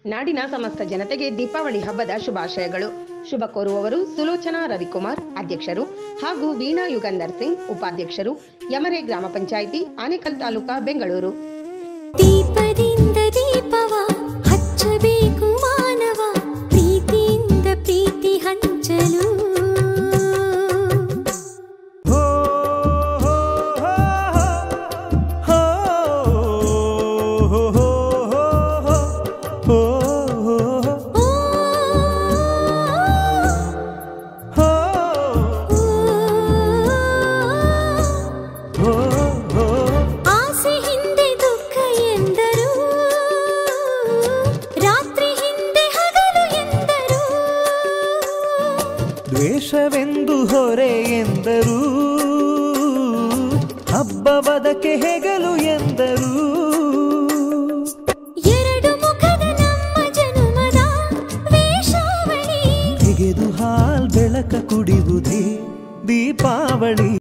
ನಾಡಿನ ಸಮಸ್ತ ಜನತೆಗೆ ದೀಪಾವಳಿ ಹಬ್ಬದ ಶುಭಾಶಯಗಳು ಶುಭ ಕೋರುವವರು ಸುಲೋಚನಾ ರವಿಕುಮಾರ್ ಅಧ್ಯಕ್ಷರು ಹಾಗೂ ವೀಣಾ ಯುಗಂಧರ್ ಸಿಂಗ್ ಉಪಾಧ್ಯಕ್ಷರು ಯಮರೆ ಗ್ರಾಮ ಪಂಚಾಯಿತಿ ಆನೇಕಲ್ ತಾಲೂಕಾ ಬೆಂಗಳೂರು ದೀಪದಿಂದ ದೀಪವ ಹಚ್ಚಬೇಕು ಮಾನವ ಪ್ರೀತಿಯಿಂದ ಪ್ರೀತಿ ಹಂಚಲು ಹೋ ಹೋ ಹೋ ಹೋ ಹೋ ಹೋ ಓ, ಹೋ ಓ, ಹೋ ಆಸೆ ಹಿಂದೆ ದುಃಖ ಎಂದರು ರಾತ್ರಿ ಹಿಂದೆ ಹಗಲು ಎಂದರು ದ್ವೇಷವೆಂದು ಹೊರೆ ಎಂದರು ಹಬ್ಬವದಕ್ಕೆ ಹೆಗಲು ಎಂದರು ಎರಡು ಮುಖದ ನಮ್ಮ ಜನುಮದ ವೇಷಾವಳಿ ತೆಗೆದು ಹಾಲ್ ಬೆಳಕ ಕುಡಿಯುವುದೇ ದೀಪಾವಳಿ